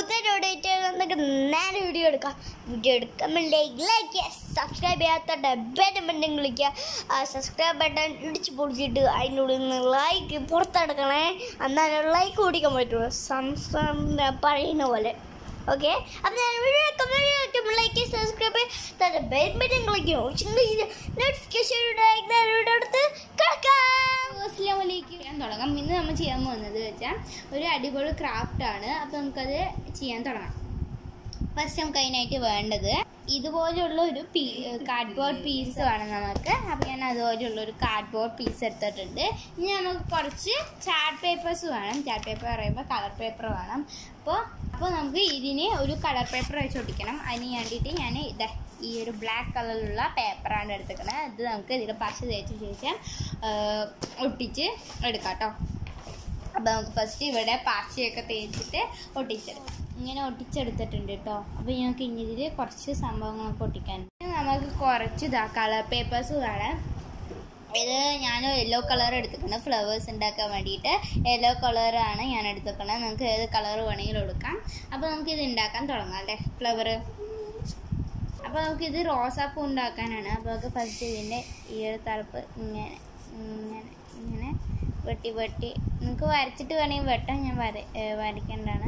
പുതിയൊരു നമുക്ക് നേരെ വീഡിയോ എടുക്കാം വീഡിയോ എടുക്കുമ്പോൾ ലൈക്ക് ലൈക്ക് ചെയ്യുക സബ്സ്ക്രൈബ് ചെയ്യാത്ത ബട്ടൺ ബട്ടൺ കളിക്കുക ആ സബ്സ്ക്രൈബ് ബട്ടൺ ഇടിച്ച് പൊടിച്ചിട്ട് അതിനുള്ളിൽ നിന്ന് ലൈക്ക് പുറത്തെടുക്കണേ എന്നാലും ലൈക്ക് കുടിക്കാൻ പറ്റുള്ളൂ സംസ്ഥാന പറയുന്ന പോലെ ഓക്കെ അപ്പം ഞാൻ വീഡിയോ എടുക്കുമ്പോൾ ലൈക്ക് സബ്സ്ക്രൈബ് ചെയ്ത് ബെൽ ബട്ടൺ കളിക്കും നോട്ടിഫിക്കേഷൻ വീഡിയോ എടുത്ത് കിടക്കാം അസ്ലാമലൈക്കും ചെയ്യാൻ തുടങ്ങാം ഇന്ന് നമ്മൾ ചെയ്യാൻ പോകുന്നത് വെച്ചാൽ ഒരു അടിപൊളി ക്രാഫ്റ്റ് ആണ് അപ്പോൾ നമുക്കത് ചെയ്യാൻ തുടങ്ങാം ഫസ്റ്റ് നമുക്ക് അതിനായിട്ട് വേണ്ടത് ഇതുപോലെയുള്ള ഒരു പീ കാർഡ്ബോർഡ് പീസ് വേണം നമുക്ക് അപ്പോൾ ഞാൻ അതുപോലെയുള്ള ഒരു കാർഡ്ബോർഡ് പീസ് എടുത്തിട്ടുണ്ട് ഇനി നമുക്ക് കുറച്ച് ചാർട്ട് പേപ്പേഴ്സ് വേണം ചാർട്ട് പേപ്പർ പറയുമ്പോൾ കളർ പേപ്പർ വേണം അപ്പോൾ അപ്പോൾ നമുക്ക് ഇതിന് ഒരു കളർ പേപ്പർ വെച്ച് ഒട്ടിക്കണം അതിന് വേണ്ടിയിട്ട് ഞാൻ ഇത് ഈ ഒരു ബ്ലാക്ക് കളറിലുള്ള പേപ്പറാണ് എടുത്തേക്കണത് അത് നമുക്ക് ഇതിൽ പശ തേച്ച ശേഷം ആ, ഒട്ടിച്ച് എടുക്കാം കേട്ടോ അപ്പോൾ നമുക്ക് ഫസ്റ്റ് ഇവിടെ പാച്ചയൊക്കെ തേച്ചിട്ട് ഒട്ടിച്ചെടുക്കാം ഇങ്ങനെ ഒട്ടിച്ചെടുത്തിട്ടുണ്ട് കേട്ടോ അപ്പോൾ ഞങ്ങൾക്ക് ഇനി ഇതിൽ കുറച്ച് സംഭവങ്ങളൊക്കെ ഒട്ടിക്കാൻ നമുക്ക് കുറച്ച് ഇതാ കളർ പേപ്പേഴ്സ് വേണം ഇത് ഞാൻ യെല്ലോ കളർ എടുത്തിട്ടുണ്ട് ഫ്ലവേഴ്സ് ഉണ്ടാക്കാൻ വേണ്ടിയിട്ട് യെല്ലോ കളറാണ് ഞാൻ എടുത്തിരിക്കുന്നത് നിങ്ങൾക്ക് ഏത് കളർ വേണമെങ്കിലും എടുക്കാം അപ്പോൾ നമുക്ക് ഇത് ഉണ്ടാക്കാൻ തുടങ്ങാം അല്ലേ ഫ്ലവർ അപ്പോൾ നമുക്ക് ഇത് റോസാപ്പൂ ഉണ്ടാക്കാനാണ് അപ്പോൾ നമുക്ക് ഫസ്റ്റ് ഇതിൻ്റെ ഈ ഒരു തലപ്പ് ഇങ്ങനെ ഇങ്ങനെ ഇങ്ങനെ വെട്ടി വെട്ടി നിങ്ങൾക്ക് വരച്ചിട്ട് വേണമെങ്കിൽ വെട്ടാം ഞാൻ വര ഏ, വരയ്ക്കേണ്ടതാണ്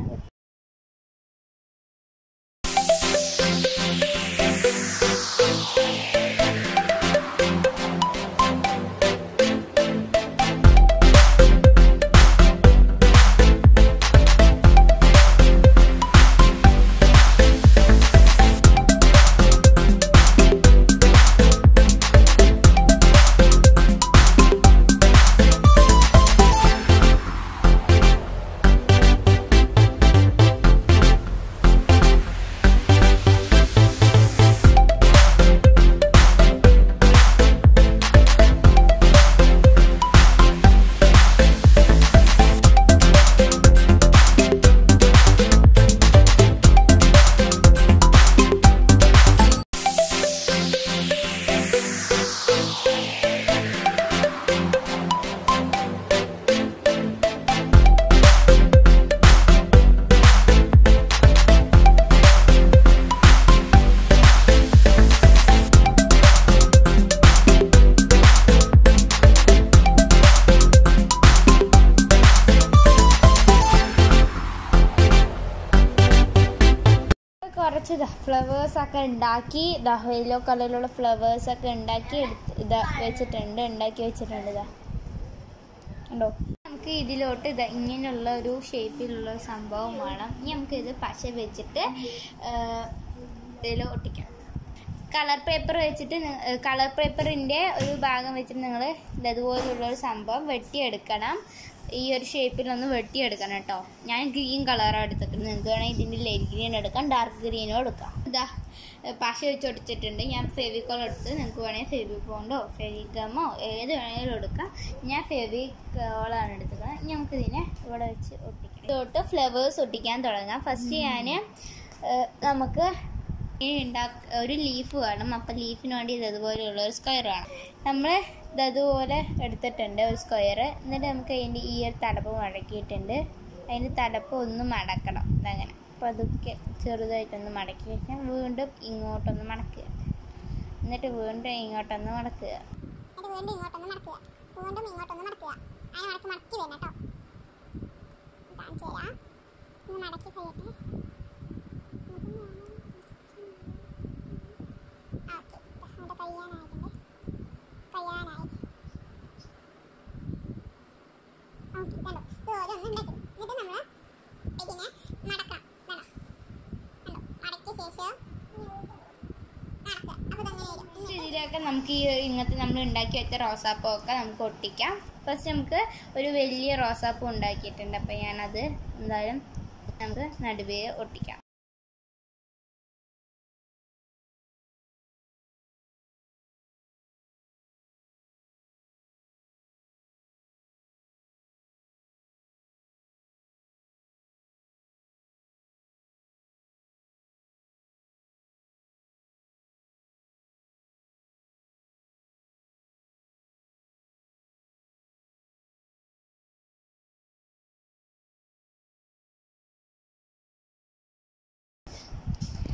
കുറച്ച് ഫ്ലവേഴ്സ് ഒക്കെ ഉണ്ടാക്കി ഇതാ യെല്ലോ കളറിലുള്ള ഫ്ലവേഴ്സ് ഒക്കെ ഉണ്ടാക്കി എടുത്ത് ഇതാ വെച്ചിട്ടുണ്ട് ഉണ്ടാക്കി വെച്ചിട്ടുണ്ട് ഇതാ ഉണ്ടോ നമുക്ക് ഇതിലോട്ട് ഇത് ഇങ്ങനെയുള്ള ഒരു ഷേപ്പിലുള്ള ഒരു സംഭവം വേണം ഇനി നമുക്ക് ഇത് പശ വെച്ചിട്ട് ഇതിൽ ഒട്ടിക്കാം കളർ പേപ്പർ വെച്ചിട്ട് കളർ പേപ്പറിൻ്റെ ഒരു ഭാഗം വെച്ചിട്ട് നിങ്ങൾ ഇതുപോലുള്ള ഒരു സംഭവം വെട്ടിയെടുക്കണം ഈ ഒരു ഷേപ്പിലൊന്ന് വെട്ടിയെടുക്കണം കേട്ടോ ഞാൻ ഗ്രീൻ കളറാണ് എടുത്തിട്ടുണ്ട് നിങ്ങൾക്ക് വേണമെങ്കിൽ ഇതിൻ്റെ ലൈറ്റ് ഗ്രീൻ എടുക്കാം ഡാർക്ക് ഗ്രീനോ എടുക്കാം ഇതാ പശ വെച്ച് ഒട്ടിച്ചിട്ടുണ്ട് ഞാൻ ഫെവിക്കോൾ എടുത്ത് നിങ്ങൾക്ക് വേണമെങ്കിൽ ഫെവിക്കോണ്ടോ ഫെവിഗമോ ഏത് വേണമെങ്കിലും എടുക്കാം ഞാൻ ഫെവിക്കോളാണ് എടുത്തിരിക്കുന്നത് ഇനി നമുക്കിതിനെ ഇവിടെ വെച്ച് ഒട്ടിക്കാം തൊട്ട് ഫ്ലവേഴ്സ് ഒട്ടിക്കാൻ തുടങ്ങാം ഫസ്റ്റ് ഞാൻ നമുക്ക് ഇനി ഉണ്ടാക്ക ഒരു ലീഫ് വേണം അപ്പം ലീഫിന് വേണ്ടി ഇത് അതുപോലെയുള്ള ഒരു സ്ക്വയർ വേണം നമ്മൾ ഇതതുപോലെ എടുത്തിട്ടുണ്ട് ഒരു സ്ക്വയർ എന്നിട്ട് നമുക്ക് അതിൻ്റെ ഈ ഒരു തലപ്പ് മടക്കിയിട്ടുണ്ട് അതിൻ്റെ തലപ്പ് ഒന്ന് മടക്കണം ഇതങ്ങനെ അപ്പോൾ അതൊക്കെ ചെറുതായിട്ടൊന്ന് മടക്കി വെച്ചാൽ വീണ്ടും ഇങ്ങോട്ടൊന്ന് മടക്കുക എന്നിട്ട് വീണ്ടും ഇങ്ങോട്ടൊന്ന് മടക്കുക എന്നിട്ട് വീണ്ടും ഇങ്ങോട്ടൊന്ന് മടക്കുക വീണ്ടും ഇങ്ങോട്ടൊന്ന് മടക്കുക അങ്ങനെ മടക്കി മടക്കി വരണം കേട്ടോ കാണിച്ചു തരാം ഒന്ന് മടക്കി കഴിയട്ടെ ഓക്കെ അവിടെ കഴിയാനായിട്ടുണ്ട് കഴിയാനായി ഓക്കെ കണ്ടോ ഇതുപോലെ ഒന്ന് ഉണ്ടാക്കി എന്നിട്ട് നമ്മൾ ഇതിനെ മടക്കണം കണ്ടോ കണ്ടോ മടക്കിയ ശേഷം നടക്കുക അപ്പോൾ തന്നെ വരും ഈ ഇതിലൊക്കെ നമുക്ക് ഈ ഇങ്ങനത്തെ നമ്മൾ ഉണ്ടാക്കി വെച്ച റോസാപ്പൂ ഒക്കെ നമുക്ക് ഒട്ടിക്കാം ഫസ്റ്റ് നമുക്ക് ഒരു വലിയ റോസാപ്പൂ ഉണ്ടാക്കിയിട്ടുണ്ട് അപ്പം ഞാനത് എന്തായാലും നമുക്ക് നടുവേ ഒട്ടിക്കാം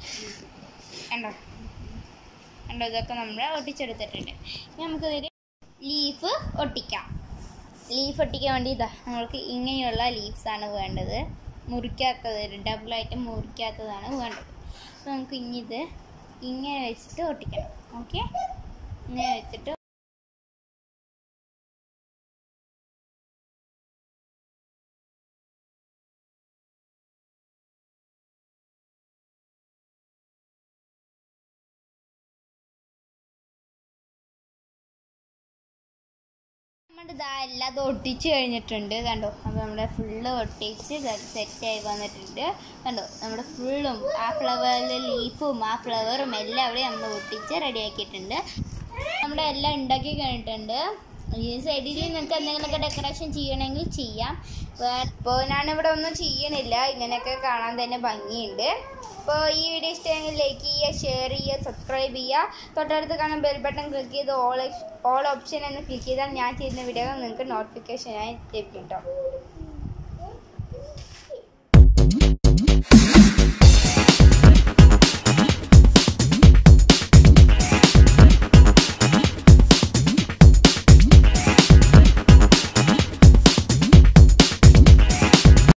കണ്ടോ കണ്ടോ ഇതൊക്കെ നമ്മൾ ഒട്ടിച്ചെടുത്തിട്ടുണ്ട് ഇനി നമുക്കിതിൽ ലീഫ് ഒട്ടിക്കാം ലീഫ് ഒട്ടിക്കാൻ വേണ്ടി ഇതാ നമ്മൾക്ക് ഇങ്ങനെയുള്ള ലീവ്സ് ആണ് വേണ്ടത് മുറിക്കാത്തത് ഡബിളായിട്ട് മുറിക്കാത്തതാണ് വേണ്ടത് അപ്പോൾ നമുക്ക് ഇനി ഇത് ഇങ്ങനെ വെച്ചിട്ട് ഒട്ടിക്കണം ഓക്കെ ഇങ്ങനെ വെച്ചിട്ട് നമ്മുടെ ഇതാ എല്ലാം ഇത് ഒട്ടിച്ച് കഴിഞ്ഞിട്ടുണ്ട് കണ്ടോ അപ്പോൾ നമ്മുടെ ഫുള്ള് ഒട്ടിച്ച് സെറ്റായി വന്നിട്ടുണ്ട് കണ്ടോ നമ്മുടെ ഫുള്ളും ആ ഫ്ലവറിലെ ലീഫും ആ ഫ്ലവറും എല്ലാം അവിടെ നമ്മൾ ഒട്ടിച്ച് റെഡിയാക്കിയിട്ടുണ്ട് നമ്മുടെ എല്ലാം ഉണ്ടാക്കി കഴിഞ്ഞിട്ടുണ്ട് ഈ സൈഡിൽ നിങ്ങൾക്ക് എന്തെങ്കിലുമൊക്കെ ഡെക്കറേഷൻ ചെയ്യണമെങ്കിൽ ചെയ്യാം ഇപ്പോൾ ഞാനിവിടെ ഒന്നും ചെയ്യണില്ല ഇങ്ങനെയൊക്കെ കാണാൻ തന്നെ ഭംഗിയുണ്ട് അപ്പോൾ ഈ വീഡിയോ ഇഷ്ടമെങ്കിൽ ലൈക്ക് ചെയ്യുക ഷെയർ ചെയ്യുക സബ്സ്ക്രൈബ് ചെയ്യുക തൊട്ടടുത്ത് കാണാൻ ബെൽ ബട്ടൺ ക്ലിക്ക് ചെയ്ത് ഓൾ ഓൾ ഓപ്ഷൻ എന്ന് ക്ലിക്ക് ചെയ്താൽ ഞാൻ ചെയ്യുന്ന വീഡിയോ നിങ്ങൾക്ക് നോട്ടിഫിക്കേഷനായി ലഭിക്കും കേട്ടോ